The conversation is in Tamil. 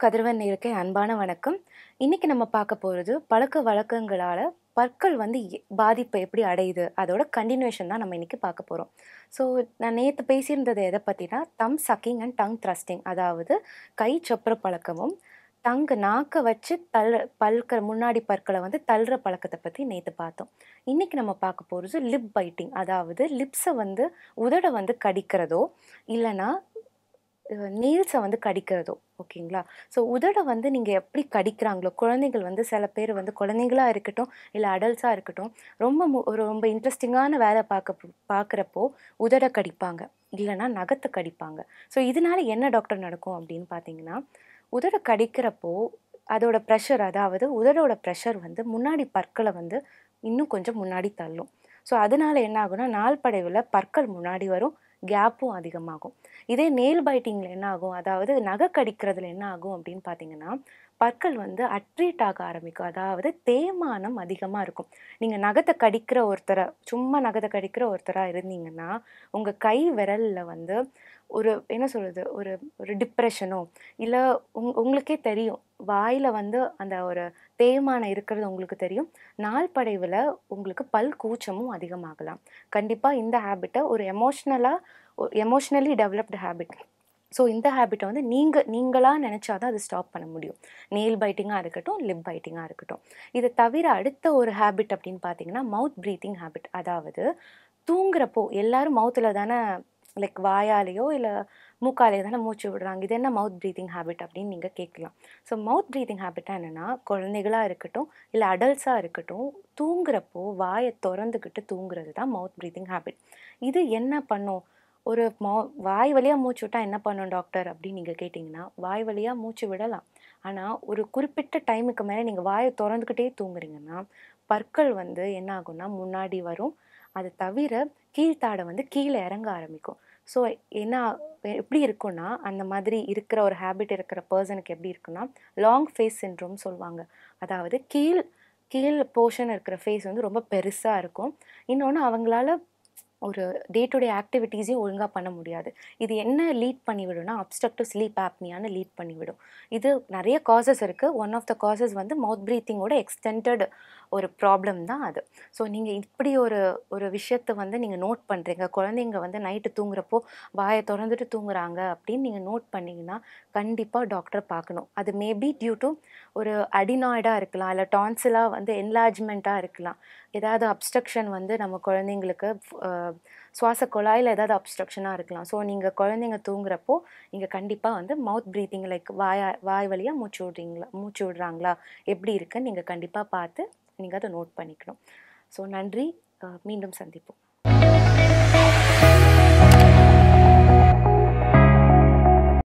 கதிரவன் நேருக்கு அன்பான வணக்கம் இன்னைக்கு நம்ம பார்க்க போகிறது பழக்க வழக்கங்களால் பற்கள் வந்து எ- பாதிப்பை எப்படி அடையுது அதோட கண்டினியூஷன் தான் நம்ம இன்னைக்கு பார்க்க போகிறோம் ஸோ நான் நேற்று பேசியிருந்தது எதை பற்றினா thumb sucking and tongue thrusting அதாவது கை சொப்புற பழக்கமும் டங் நாக்கை வச்சு தள்ள பல்கிற முன்னாடி பற்களை வந்து தள்ளுற பழக்கத்தை பற்றி நேற்று பார்த்தோம் இன்னைக்கு நம்ம பார்க்க போகிறது லிப் பைட்டிங் அதாவது லிப்ஸை வந்து உதட வந்து கடிக்கிறதோ இல்லைன்னா நெயில்ஸை வந்து கடிக்கிறதோ ஓகேங்களா ஸோ உதடை வந்து நீங்கள் எப்படி கடிக்கிறாங்களோ குழந்தைகள் வந்து சில பேர் வந்து குழந்தைங்களா இருக்கட்டும் இல்லை அடல்ட்ஸாக இருக்கட்டும் ரொம்ப மு- ஒரு ரொம்ப இன்ட்ரெஸ்டிங்கான வேலை பார்க்க பார்க்குறப்போ உதடை கடிப்பாங்க இல்லைன்னா நகத்தை கடிப்பாங்க ஸோ இதனால என்ன டாக்டர் நடக்கும் அப்படின்னு பார்த்தீங்கன்னா உதடை கடிக்கிறப்போ அதோட ப்ரெஷர் அதாவது உதடோட ப்ரெஷர் வந்து முன்னாடி பற்களை வந்து இன்னும் கொஞ்சம் முன்னாடி தள்ளும் ஸோ அதனால என்ன ஆகும்னா நாள்படைவில் பற்கள் முன்னாடி வரும் கேப்பும் அதிகமாகும் இதே நெயில் பைட்டிங்கில் என்ன ஆகும் அதாவது நகை கடிக்கிறதுல என்ன ஆகும் அப்படின்னு பார்த்தீங்கன்னா பற்கள் வந்து அட்ரீட் ஆக ஆரம்பிக்கும் அதாவது தேய்மானம் அதிகமாக இருக்கும் நீங்கள் நகத்தை கடிக்கிற ஒருத்தரை சும்மா நகத்தை கடிக்கிற ஒருத்தராக இருந்தீங்கன்னா உங்கள் கை விரலில் வந்து ஒரு என்ன சொல்கிறது ஒரு ஒரு டிப்ரெஷனோ இல்லை உங் உங்களுக்கே தெரியும் வாயில் வந்து அந்த ஒரு தேய்மானம் இருக்கிறது உங்களுக்கு தெரியும் நாள்படைவில் உங்களுக்கு பல் கூச்சமும் அதிகமாகலாம் கண்டிப்பாக இந்த ஹேபிட்டை ஒரு எமோஷ்னலாக எமோஷ்னலி டெவலப்டு ஹேபிட் ஸோ இந்த ஹேபிட்டை வந்து நீங்கள் நீங்களாக நினச்சாதான் அது ஸ்டாப் பண்ண முடியும் நெயில் பைட்டிங்காக இருக்கட்டும் லிப் பைட்டிங்காக இருக்கட்டும் இதை தவிர அடுத்த ஒரு ஹேபிட் அப்படின்னு பார்த்தீங்கன்னா மவுத் ப்ரீத்திங் ஹேபிட் அதாவது தூங்குறப்போ எல்லாரும் மவுத்தில் தானே லைக் வாயாலேயோ இல்லை மூக்காலேயோ தானே மூச்சு விடுறாங்க இது என்ன மவுத் ப்ரீத்திங் ஹேபிட் அப்படின்னு நீங்கள் கேட்கலாம் ஸோ மவுத் ப்ரீத்திங் ஹேபிட்டாக என்னென்னா குழந்தைகளாக இருக்கட்டும் இல்லை அடல்ட்ஸாக இருக்கட்டும் தூங்குறப்போ வாயை திறந்துக்கிட்டு தூங்குறது தான் மவுத் ப்ரீத்திங் ஹேபிட் இது என்ன பண்ணும் ஒரு மௌ வாய் வழியாக மூச்சு விட்டால் என்ன பண்ணும் டாக்டர் அப்படின்னு நீங்கள் கேட்டிங்கன்னா வாய் வழியாக மூச்சு விடலாம் ஆனால் ஒரு குறிப்பிட்ட டைமுக்கு மேலே நீங்கள் வாயை திறந்துக்கிட்டே தூங்குறீங்கன்னா பற்கள் வந்து என்ன ஆகும்னா முன்னாடி வரும் அது தவிர கீழ்த்தாடை வந்து கீழே இறங்க ஆரம்பிக்கும் ஸோ என்ன எப்படி இருக்கும்னா அந்த மாதிரி இருக்கிற ஒரு ஹேபிட் இருக்கிற பர்சனுக்கு எப்படி இருக்குன்னா லாங் ஃபேஸ் சின்ட்ரோம் சொல்லுவாங்க அதாவது கீழ் கீழ் போர்ஷன் இருக்கிற ஃபேஸ் வந்து ரொம்ப பெருசாக இருக்கும் இன்னொன்று அவங்களால ஒரு டே டு டே ஆக்டிவிட்டீஸையும் ஒழுங்காக பண்ண முடியாது இது என்ன லீட் பண்ணிவிடும்னா அப்ஸ்ட்ரக்டிவ் ஸ்லீப் ஆப்னியான்னு லீட் பண்ணிவிடும் இது நிறைய காசஸ் இருக்குது ஒன் ஆஃப் த காசஸ் வந்து மவுத் ப்ரீத்திங்கோட எக்ஸ்டெண்டட் ஒரு ப்ராப்ளம் தான் அது ஸோ நீங்கள் இப்படி ஒரு ஒரு விஷயத்தை வந்து நீங்கள் நோட் பண்ணுறீங்க குழந்தைங்க வந்து நைட்டு தூங்குறப்போ வாயை திறந்துட்டு தூங்குறாங்க அப்படின்னு நீங்கள் நோட் பண்ணீங்கன்னா கண்டிப்பாக டாக்டரை பார்க்கணும் அது மேபி டியூ டு ஒரு அடினாய்டாக இருக்கலாம் இல்லை டான்சிலாக வந்து என்லார்ஜ்மெண்ட்டாக இருக்கலாம் ஏதாவது அப்ஸ்ட்ரக்ஷன் வந்து நம்ம குழந்தைங்களுக்கு அஹ், சுவாச குழாயில் ஏதாவது அப்ஸ்ட்ரக்ஷனாக இருக்கலாம் ஸோ நீங்கள் குழந்தைங்க தூங்குறப்போ நீங்கள் கண்டிப்பாக வந்து மவுத் ப்ரீத்திங் லைக் வாயா வாய் வழியாக மூச்சு விட்றீங்களா மூச்சு விடுறாங்களா எப்படி இருக்குன்னு நீங்கள் கண்டிப்பாக பார்த்து நீங்கள் அதை நோட் பண்ணிக்கணும் ஸோ நன்றி அஹ், மீண்டும் சந்திப்போம்